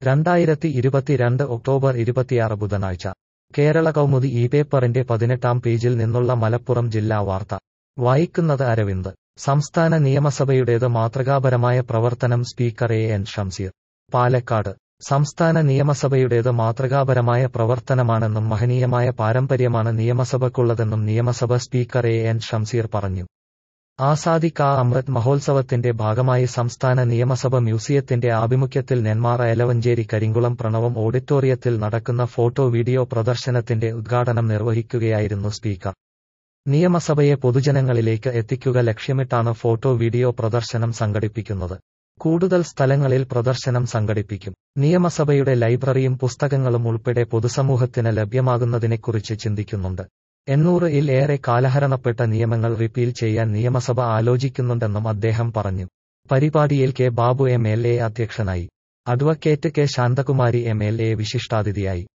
രണ്ടായിരത്തി ഇരുപത്തിരണ്ട് ഒക്ടോബർ ഇരുപത്തിയാറ് ബുധനാഴ്ച കേരള കൗമുദി ഈ പേപ്പറിന്റെ പതിനെട്ടാം പേജിൽ നിന്നുള്ള മലപ്പുറം ജില്ലാ വാർത്ത വായിക്കുന്നത് അരവിന്ദ് സംസ്ഥാന നിയമസഭയുടേത് മാതൃകാപരമായ പ്രവർത്തനം speaker A N Shamseer Palakkad സംസ്ഥാന നിയമസഭയുടേത് മാതൃകാപരമായ പ്രവർത്തനമാണെന്നും മഹനീയമായ പാരമ്പര്യമാണ് നിയമസഭയ്ക്കുള്ളതെന്നും നിയമസഭ സ്പീക്കർ എ എൻ ഷംസീർ പറഞ്ഞു ആസാദി കാ അമൃത് മഹോത്സവത്തിന്റെ ഭാഗമായി സംസ്ഥാന നിയമസഭ മ്യൂസിയത്തിന്റെ ആഭിമുഖ്യത്തിൽ നെന്മാറ എലവഞ്ചേരി കരിങ്കുളം പ്രണവം ഓഡിറ്റോറിയത്തിൽ നടക്കുന്ന ഫോട്ടോ വീഡിയോ പ്രദർശനത്തിന്റെ ഉദ്ഘാടനം നിർവഹിക്കുകയായിരുന്നു സ്പീക്കർ നിയമസഭയെ പൊതുജനങ്ങളിലേക്ക് എത്തിക്കുക ലക്ഷ്യമിട്ടാണ് ഫോട്ടോ വീഡിയോ പ്രദർശനം സംഘടിപ്പിക്കുന്നത് കൂടുതൽ സ്ഥലങ്ങളിൽ പ്രദർശനം സംഘടിപ്പിക്കും നിയമസഭയുടെ ലൈബ്രറിയും പുസ്തകങ്ങളും ഉൾപ്പെടെ പൊതുസമൂഹത്തിന് ലഭ്യമാകുന്നതിനെക്കുറിച്ച് ചിന്തിക്കുന്നുണ്ട് എണ്ണൂറ് ഇൽ ഏറെ കാലഹരണപ്പെട്ട നിയമങ്ങൾ റിപ്പീൽ ചെയ്യാൻ നിയമസഭ ആലോചിക്കുന്നുണ്ടെന്നും അദ്ദേഹം പറഞ്ഞു പരിപാടിയിൽ K Babu M L A അധ്യക്ഷനായി advocate K Santhakumari M L A വിശിഷ്ടാതിഥിയായി